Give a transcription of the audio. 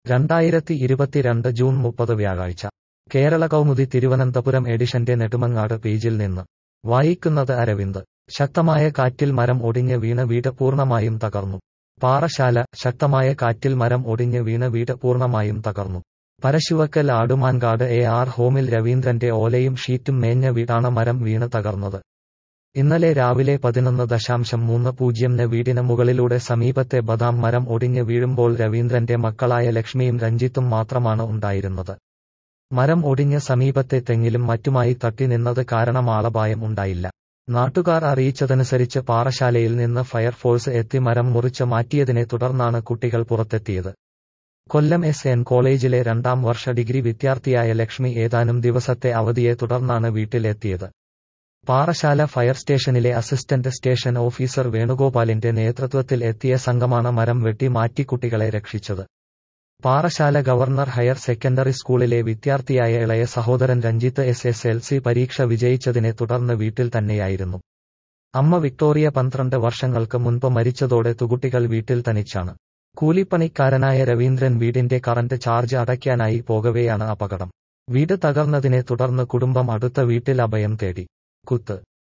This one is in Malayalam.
രണ്ടായിരത്തി ഇരുപത്തിരണ്ട് ജൂൺ മുപ്പത് വ്യാഴാഴ്ച കേരള കൗമുദി തിരുവനന്തപുരം എഡിഷന്റെ നെടുമങ്ങാട് പേജിൽ നിന്ന് വായിക്കുന്നത് അരവിന്ദ് ശക്തമായ കാറ്റിൽ മരം ഒടിഞ്ഞ് വീണ വീട് പൂർണ്ണമായും തകർന്നു പാറശാല ശക്തമായ കാറ്റിൽ മരം ഒടിഞ്ഞ് വീണ വീട് പൂർണ്ണമായും തകർന്നു പരശുവക്കൽ ആടുമാൻകാട് എ ആർ ഹോമിൽ രവീന്ദ്രന്റെ ഓലയും ഷീറ്റും മേഞ്ഞ വീടാണ് മരം വീണ് തകർന്നത് ഇന്നലെ രാവിലെ പതിനൊന്ന് ദശാംശം മൂന്ന് പൂജ്യംന് വീടിന് മുകളിലൂടെ സമീപത്തെ ബദാം മരം ഒടിഞ്ഞ് വീഴുമ്പോൾ രവീന്ദ്രന്റെ മക്കളായ ലക്ഷ്മിയും രഞ്ജിത്തും മാത്രമാണ് ഉണ്ടായിരുന്നത് മരം ഒടിഞ്ഞ് സമീപത്തെ തെങ്ങിലും മറ്റുമായി തട്ടി നിന്നത് കാരണം ആളപായം ഉണ്ടായില്ല നാട്ടുകാർ അറിയിച്ചതനുസരിച്ച് പാറശാലയിൽ നിന്ന് ഫയർഫോഴ്സ് എത്തി മരം മുറിച്ച് മാറ്റിയതിനെ തുടർന്നാണ് കുട്ടികൾ പുറത്തെത്തിയത് കൊല്ലം എസ് എൻ കോളേജിലെ രണ്ടാം വർഷ ഡിഗ്രി വിദ്യാർത്ഥിയായ ലക്ഷ്മി ഏതാനും ദിവസത്തെ അവധിയെ തുടർന്നാണ് വീട്ടിലെത്തിയത് പാറശാല ഫയർ സ്റ്റേഷനിലെ അസിസ്റ്റന്റ് സ്റ്റേഷൻ ഓഫീസർ വേണുഗോപാലിന്റെ നേതൃത്വത്തിൽ എത്തിയ സംഘമാണ് മരം വെട്ടി മാറ്റി കുട്ടികളെ രക്ഷിച്ചത് പാറശാല ഗവർണർ ഹയർ സെക്കൻഡറി സ്കൂളിലെ വിദ്യാർത്ഥിയായ ഇളയ സഹോദരൻ Ranjith S S L C പരീക്ഷ വിജയിച്ചതിനെ തുടർന്ന് വീട്ടിൽ തന്നെയായിരുന്നു അമ്മ വിക്ടോറിയ പന്ത്രണ്ട് വർഷങ്ങൾക്ക് മുൻപ് മരിച്ചതോടെ തുകുട്ടികൾ വീട്ടിൽ തനിച്ചാണ് കൂലിപ്പണിക്കാരനായ രവീന്ദ്രൻ വീടിന്റെ കറന്റ് ചാർജ് അടയ്ക്കാനായി പോകവെയാണ് അപകടം വീട് തകർന്നതിനെ തുടർന്ന് കുടുംബം അടുത്ത വീട്ടിൽ അഭയം തേടി കുത്ത്